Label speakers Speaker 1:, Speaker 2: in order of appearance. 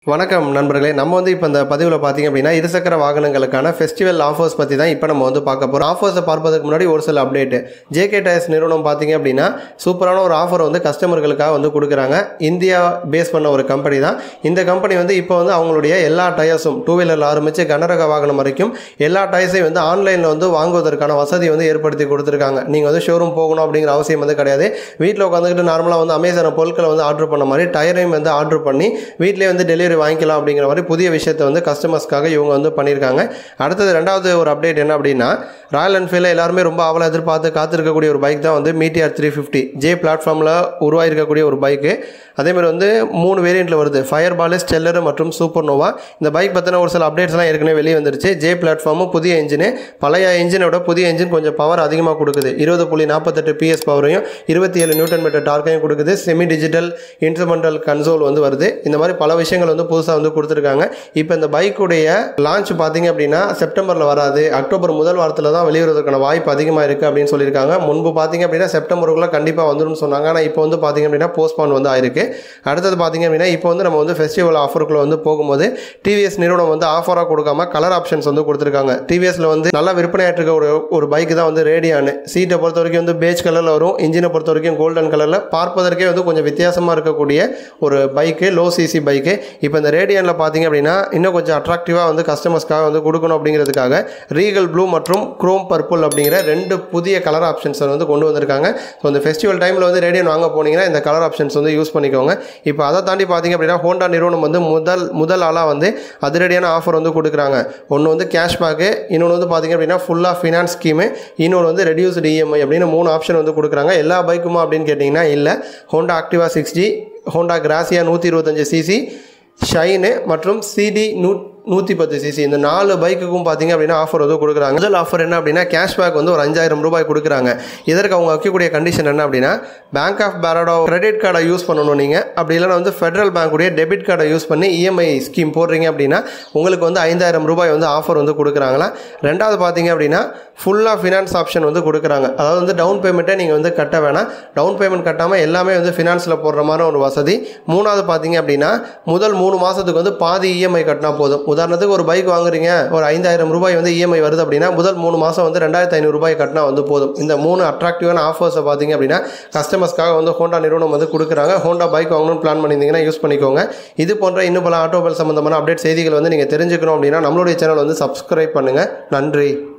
Speaker 1: வணக்கம் நண்பர்களே நம்ம வந்து இப்போ இந்த பதிவில் பார்த்தீங்க அப்படின்னா இருசக்கர வாகனங்களுக்கான ஃபெஸ்டிவல் ஆஃபர்ஸ் பற்றி தான் இப்போ நம்ம வந்து பார்க்க போகிறோம் ஆஃபர்ஸை பார்ப்பதற்கு முன்னாடி ஒரு சில அப்டேட்டு ஜேகே டயர்ஸ் நிறுவனம் பார்த்தீங்க அப்படின்னா சூப்பரான ஒரு ஆஃபர் வந்து கஸ்டமர்களுக்காக வந்து கொடுக்குறாங்க இந்தியா பேஸ் பண்ண ஒரு கம்பெனி தான் இந்த கம்பெனி வந்து இப்போ வந்து அவங்களுடைய எல்லா டயர்ஸும் டூ வீலரில் ஆரம்பித்து கனரக வாகனம் வரைக்கும் எல்லா டயர்ஸையும் வந்து ஆன்லைனில் வந்து வாங்குவதற்கான வசதி வந்து ஏற்படுத்தி கொடுத்துருக்காங்க நீங்கள் வந்து ஷோரூம் போகணும் அப்படிங்கிற அவசியம் வந்து கிடையாது வீட்டில் உட்காந்துக்கிட்டு நார்மலாக வந்து அமேசான பொருட்களை வந்து ஆர்டர் பண்ண மாதிரி டயரையும் வந்து ஆர்டர் பண்ணி வீட்டிலே வந்து டெலிவரி வாங்கிக்கலாம் அப்படிங்கிற மாதிரி புதிய விஷயத்தை வந்து கஸ்டமர்ஸ்க்காக இவங்க வந்து பண்ணியிருக்காங்க அடுத்தது ரெண்டாவது ஒரு அப்டேட் என்ன அப்படின்னா ராயல் என்ஃபீல்டில் எல்லாருமே ரொம்ப அவளை எதிர்பார்த்து காத்திருக்கக்கூடிய ஒரு பைக் தான் வந்து மீட்டிஆர் த்ரீ ஃபிஃப்டி ஜே பிளாட்ஃபார்மில் உருவாயிருக்கக்கூடிய ஒரு பைக்கு அதேமாதிரி வந்து மூணு வேரியண்ட்டில் வருது ஃபயர் பாலு ஸ்டெல்லரு மற்றும் சூப்பர் நோவா இந்த பைக் பற்றின ஒரு சில அப்டேட்ஸ்லாம் ஏற்கனவே வெளியே வந்துருச்சு ஜே பிளாட்ஃபார்மு புதிய இன்ஜினு பழைய இன்ஜினோட புதிய இன்ஜின் கொஞ்சம் பவர் அதிகமாக கொடுக்குது இருபது புள்ளி நாற்பத்தெட்டு பிஎஸ் பவரையும் இருபத்தி ஏழு நியூட்டன் மீட்டர் டார்க்கையும் கொடுக்குது செமி டிஜிட்டல் இன்ஸ்ட்ருமெண்டல் கன்சோல் வந்து வருது இந்த மாதிரி பல விஷயங்கள் வந்து புதுசாக வந்து கொடுத்துருக்காங்க இப்போ இந்த பைக்குடைய லான்ச் பார்த்தீங்க அப்படின்னா செப்டம்பரில் வராது அக்டோபர் முதல் வாரத்தில் தான் வெளிவருவதற்கான வாய்ப்பு அதிகமாக இருக்குது அப்படின்னு சொல்லியிருக்காங்க முன்பு பார்த்தீங்க அப்படின்னா செப்டம்பருக்குள்ளே கண்டிப்பாக வந்துடும் சொன்னாங்க ஆனால் இப்போ வந்து பார்த்தீங்க அப்படின்னா போஸ்ட்பான் வந்து ஆயிருக்கு அடுத்தது பார்த்தீங்க அப்படின்னா இப்போ வந்து நம்ம வந்து ஃபெஸ்டிவல் ஆஃபருக்குள்ள வந்து போகும்போது டிவிஎஸ் நிறுவனம் வந்து ஆஃபராக கொடுக்காம கலர் ஆப்ஷன்ஸ் வந்து கொடுத்துருக்காங்க டிவிஎஸ்ல வந்து நல்லா விற்பனையாட்டு இருக்க ஒரு ஒரு பைக் தான் வந்து ரேடியானு சீட்டை பொறுத்த வரைக்கும் வந்து பேஜ் கலரில் வரும் இன்ஜினை பொறுத்த வரைக்கும் கோல்டன் கலரில் பார்ப்பதற்கே வந்து கொஞ்சம் வித்தியாசமாக இருக்கக்கூடிய ஒரு பைக்கு லோ சிசி பைக்கு இப்போ இந்த ரேடியனில் பார்த்தீங்க அப்படின்னா இன்னும் கொஞ்சம் அட்ராக்டிவாக வந்து கஸ்டமர்ஸ்க்காக வந்து கொடுக்கணும் அப்படிங்கிறதுக்காக ரீகல் ப்ளூ மற்றும் குரோம் பர்பிள் அப்படிங்கிற ரெண்டு புதிய கலர் ஆப்ஷன்ஸ் வந்து கொண்டு வந்திருக்காங்க ஸோ இந்த ஃபெஸ்டிவல் டைமில் வந்து ரேடியன் வாங்க போனீங்கன்னா இந்த கலர் ஆப்ஷன்ஸ் வந்து யூஸ் பண்ணிக்கோங்க இப்போ அதை தாண்டி பார்த்தீங்க அப்படின்னா ஹோண்டா நிறுவனம் வந்து முதல் முதல் ஆளாக வந்து அதிரடியான ஆஃபர் வந்து கொடுக்குறாங்க ஒன்று வந்து கேஷ்பேக்கு இன்னொன்று வந்து பார்த்தீங்க அப்படின்னா ஃபுல்லாக ஃபினான்ஸ் ஸ்கீமு இன்னொன்று வந்து ரெடியூஸ்டு இஎம்ஐ அப்படின்னு மூணு ஆப்ஷன் வந்து கொடுக்குறாங்க எல்லா பைக்குமா அப்படின்னு கேட்டிங்கன்னா இல்லை Honda Activa sixty Honda Grazia நூற்றி இருபத்தஞ்சு சிசி ஷைனு மற்றும் சிடி நூ நூற்றி பத்து சிசி இந்த நாலு பைக்குக்கும் பார்த்தீங்க அப்படின்னா ஆஃபர் வந்து கொடுக்குறாங்க முதல் ஆஃபர் என்ன அப்படின்னா கேஷ்பேக் வந்து ஒரு அஞ்சாயிரம் ரூபாய் கொடுக்குறாங்க இதற்கு அவங்க வைக்கக்கூடிய கண்டிஷன் என்ன அப்படின்னா பேங்க் ஆஃப் பரோடா கிரெடிட் கார்டை யூஸ் பண்ணணும் நீங்கள் அப்படி இல்லைனா வந்து ஃபெடரல் பேங்க்குடைய டெபிட் கார்டை யூஸ் பண்ணி இஎம்ஐ ஸ்கீம் போடுறீங்க அப்படின்னா உங்களுக்கு வந்து ஐந்தாயிரம் ரூபாய் வந்து ஆஃபர் வந்து கொடுக்குறாங்களா ரெண்டாவது பார்த்தீங்க அப்படின்னா ஃபுல்லாக ஃபினான்ஸ் ஆப்ஷன் வந்து கொடுக்குறாங்க அதாவது வந்து டவுன் பேமெண்ட்டே நீங்கள் வந்து கட்ட வேணாம் டவுன் பேமெண்ட் கட்டாமல் எல்லாமே வந்து ஃபினான்ஸில் போடுற மாதிரி ஒரு வசதி மூணாவது பார்த்தீங்க அப்படின்னா முதல் மூணு மாதத்துக்கு வந்து பாதி இஎம்ஐ கட்டினா போதும் உதாரணத்துக்கு ஒரு பைக் வாங்குறீங்க ஒரு ஐந்தாயிரம் ரூபாய் வந்து இஎம்ஐ வருது அப்படின்னா முதல் மூணு மாதம் வந்து ரெண்டாயிரத்து ஐநூறு ரூபாய் கட்டினா வந்து போதும் இந்த மூணு அட்ராக்டிவான ஆஃபர்ஸை பார்த்தீங்க அப்படின்னா கஸ்டமர்ஸ்க்காக வந்து ஹோண்டா நிறுவனம் வந்து கொடுக்குறாங்க ஹோண்டா பைக் வாங்கணும்னு பிளான் பண்ணியிருந்தீங்கன்னா யூஸ் பண்ணிக்கோங்க இது போன்ற இன்னும் பல ஆட்டோமொபைல் சம்மந்தமான அப்டேட் செய்திகள் வந்து நீங்கள் தெரிஞ்சுக்கணும் அப்படின்னா நம்மளுடைய சேனல் வந்து சப்ஸ்கிரைப் பண்ணுங்கள் நன்றி